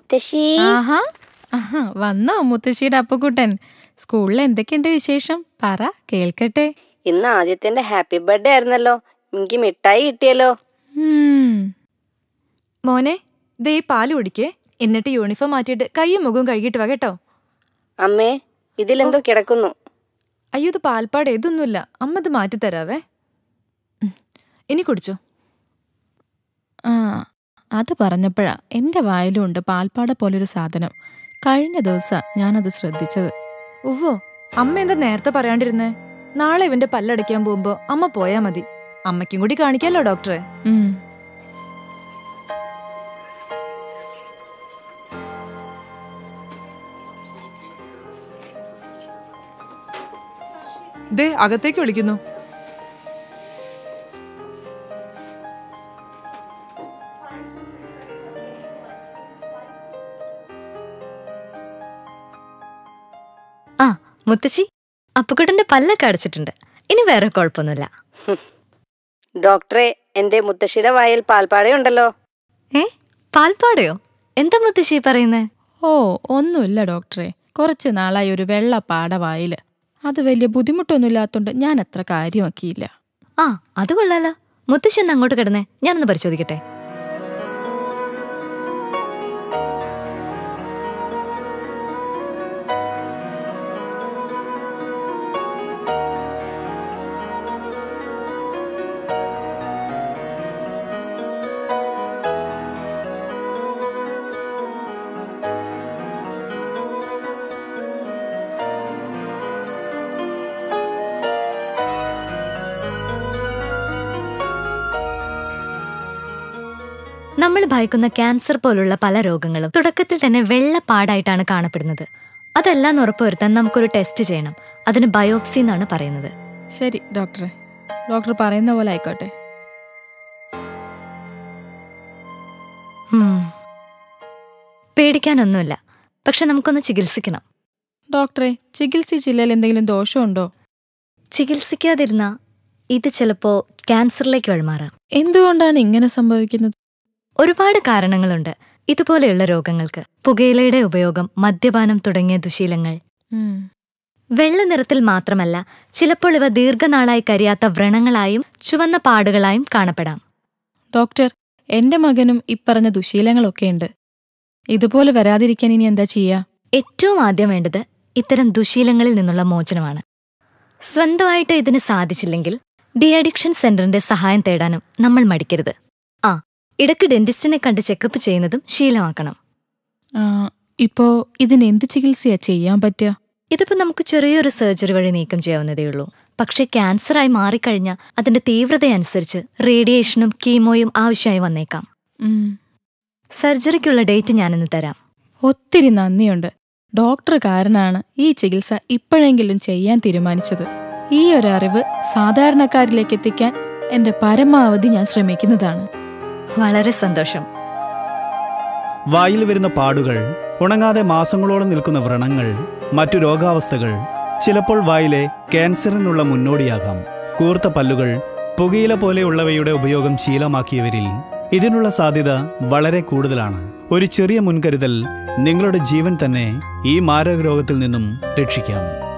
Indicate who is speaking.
Speaker 1: മുത്തശ്ശി
Speaker 2: ആഹാ ആഹാ വന്നോ മുത്തശ്ശിയുടെ അപ്പുക്കുട്ടൻ സ്കൂളിൽ എന്തൊക്കെയുണ്ട് വിശേഷം പറ കേൾക്കട്ടെ
Speaker 1: ഇന്ന് ആദ്യത്തിന്റെ ഹാപ്പി ബർത്ത്ഡേ ആയിരുന്നല്ലോ എനിക്ക് മിഠായി കിട്ടിയല്ലോ
Speaker 2: ഉം,
Speaker 3: മോനെ ദേ ഈ പാല് കുടിക്കേ എന്നിട്ട് യൂണിഫോം മാറ്റിയിട്ട് കൈയും മുഖവും കഴുകിയിട്ട് വാ കേട്ടോ
Speaker 1: അമ്മേ ഇതിലെന്തോ കിടക്കുന്നു
Speaker 3: അയ്യോ ഇത് പാൽപ്പാട് ഇതൊന്നുമില്ല അമ്മ ഇത് മാറ്റിത്തരാവേ ഉം. ഇനി കുടിച്ചോ
Speaker 2: ആ അത് പറഞ്ഞപ്പോഴാ എൻ്റെ വായിലും ഉണ്ട് പാൽപ്പാട പോലൊരു സാധനം കഴിഞ്ഞ ദിവസം ഞാനത് ശ്രദ്ധിച്ചത്
Speaker 3: ഉവ്വോ അമ്മ എന്താ നേരത്തെ പറയാണ്ടിരുന്നേ നാളെ ഇവന്റെ പല്ലടയ്ക്കാൻ പോകുമ്പോ അമ്മ പോയാ മതി അമ്മയ്ക്കും കൂടി കാണിക്കാലോ ഡോക്ടറെ
Speaker 2: ഉം,
Speaker 3: ദേ അകത്തേക്ക് വിളിക്കുന്നു
Speaker 4: ആ മുത്തശ്ശി അപ്പുക്കുട്ടന്റെ പല്ലൊക്കെ അടച്ചിട്ടുണ്ട് ഇനി വേറെ കുഴപ്പമൊന്നുമില്ല
Speaker 1: ഡോക്ടറെ എന്റെ മുത്തശ്ശിയുടെ വായിൽ പാൽപ്പാടയുണ്ടല്ലോ
Speaker 4: ഏ പാൽപ്പാടയോ എന്താ മുത്തശ്ശി പറയുന്നേ
Speaker 2: ഓ ഒന്നുമില്ല ഡോക്ടറെ കുറച്ച് നാളായി ഒരു വെള്ള പാട വായില് അത് വലിയ ബുദ്ധിമുട്ടൊന്നുമില്ലാത്തോണ്ട് ഞാൻ അത്ര കാര്യമാക്കിയില്ല
Speaker 4: ആ അത് കൊള്ളാലോ മുത്തശ്ശി ഒന്ന് അങ്ങോട്ട് കിടന്നേ ഞാനൊന്ന് പരിശോധിക്കട്ടെ നമ്മൾ ഭയക്കുന്ന ക്യാൻസർ പോലുള്ള പല രോഗങ്ങളും തുടക്കത്തിൽ തന്നെ വെള്ളപ്പാടായിട്ടാണ് കാണപ്പെടുന്നത് അതെല്ലാം ഉറപ്പുവരുത്താൻ നമുക്കൊരു ടെസ്റ്റ് ചെയ്യണം അതിന് ബയോപ്സി എന്നാണ് പറയുന്നത്
Speaker 2: ശരി ഡോക്ടറെ ഡോക്ടർ പറയുന്ന പോലെ ആയിക്കോട്ടെ
Speaker 4: ഉം. പേടിക്കാനൊന്നുമില്ല പക്ഷെ നമുക്കൊന്ന് ചികിത്സിക്കണം
Speaker 2: ഡോക്ടറെ ചികിത്സിച്ചില്ലെങ്കിൽ എന്തെങ്കിലും ദോഷമുണ്ടോ
Speaker 4: ചികിത്സിക്കാതിരുന്ന ഇത് ചിലപ്പോ ക്യാൻസറിലേക്ക് വഴിമാറാം
Speaker 2: എന്തുകൊണ്ടാണ് ഇങ്ങനെ സംഭവിക്കുന്നത്
Speaker 4: ഒരുപാട് കാരണങ്ങളുണ്ട് ഇതുപോലെയുള്ള രോഗങ്ങൾക്ക് പുകയിലയുടെ ഉപയോഗം മദ്യപാനം തുടങ്ങിയ ദുശീലങ്ങൾ
Speaker 2: ഉം,
Speaker 4: വെള്ള നിറത്തിൽ മാത്രമല്ല ചിലപ്പോൾ ഇവ ദീർഘനാളായി കരിയാത്ത വ്രണങ്ങളായും ചുവന്ന പാടുകളായും കാണപ്പെടാം
Speaker 2: ഡോക്ടർ എന്റെ മകനും ഇപ്പറഞ്ഞ ദുശീലങ്ങളൊക്കെ ഉണ്ട് ഇതുപോലെ വരാതിരിക്കാൻ ഇനി എന്താ ചെയ്യാ
Speaker 4: ഏറ്റവും ആദ്യം വേണ്ടത് ഇത്തരം ദുശീലങ്ങളിൽ നിന്നുള്ള മോചനമാണ് സ്വന്തമായിട്ട് ഇതിന് സാധിച്ചില്ലെങ്കിൽ ഡി അഡിക്ഷൻ സെന്ററിന്റെ സഹായം തേടാനും നമ്മൾ മടിക്കരുത് ആ ഇടയ്ക്ക് ഡെന്റിസ്റ്റിനെ കണ്ട് ചെക്കപ്പ് ചെയ്യുന്നതും ശീലമാക്കണം
Speaker 2: ആ, ഇപ്പോ ഇതിന് എന്ത് ചികിത്സയാ ചെയ്യാൻ പറ്റുക
Speaker 4: ഇതിപ്പോ നമുക്ക് ചെറിയൊരു സർജറി വഴി നീക്കം ചെയ്യാവുന്നതേ ഉള്ളൂ പക്ഷേ ക്യാൻസറായി മാറിക്കഴിഞ്ഞാൽ അതിന്റെ തീവ്രതയനുസരിച്ച് റേഡിയേഷനും കീമോയും ആവശ്യമായി വന്നേക്കാം
Speaker 2: ഉം,
Speaker 4: സർജറിക്കുള്ള ഡേറ്റ് ഞാനിന്ന് തരാം
Speaker 2: ഒത്തിരി നന്ദിയുണ്ട് ഡോക്ടർ കാരനാണ് ഈ ചികിത്സ ഇപ്പോഴെങ്കിലും ചെയ്യാൻ തീരുമാനിച്ചത് ഈ ഒരു അറിവ് സാധാരണക്കാരിലേക്ക് എത്തിക്കാൻ എന്റെ പരമാവധി ഞാൻ ശ്രമിക്കുന്നതാണ്
Speaker 4: വളരെ സന്തോഷം
Speaker 5: വായിൽ വരുന്ന പാടുകൾ ഉണങ്ങാതെ മാസങ്ങളോളം നിൽക്കുന്ന വ്രണങ്ങൾ മറ്റു രോഗാവസ്ഥകൾ ചിലപ്പോൾ വായിലെ ക്യാൻസറിനുള്ള മുന്നോടിയാകാം കൂർത്ത പല്ലുകൾ പുകയില പോലെയുള്ളവയുടെ ഉപയോഗം ശീലമാക്കിയവരിൽ ഇതിനുള്ള സാധ്യത വളരെ കൂടുതലാണ് ഒരു ചെറിയ മുൻകരുതൽ നിങ്ങളുടെ ജീവൻ തന്നെ ഈ മാരക രോഗത്തിൽ നിന്നും രക്ഷിക്കാം